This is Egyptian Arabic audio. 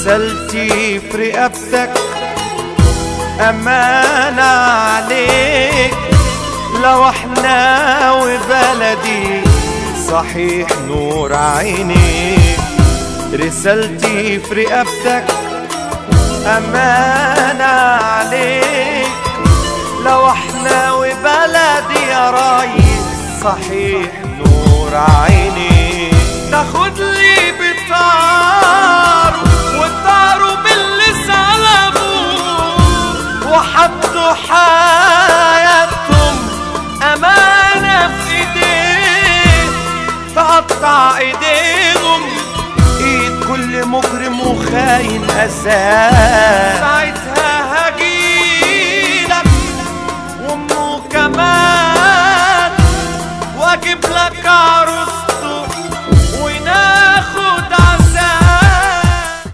رسالتي في رقبتك أمانة عليك لو احنا وبلدي صحيح نور عينيك رسالتي في رقبتك أمانة عليك لو احنا وبلدي يا ريس صحيح نور عينيك تاخد لي بطار وطاروا باللي سلبوا وحطوا حياتهم أمانة في ايديك تقطع ايديهم ايد كل مجرم وخاين أذاه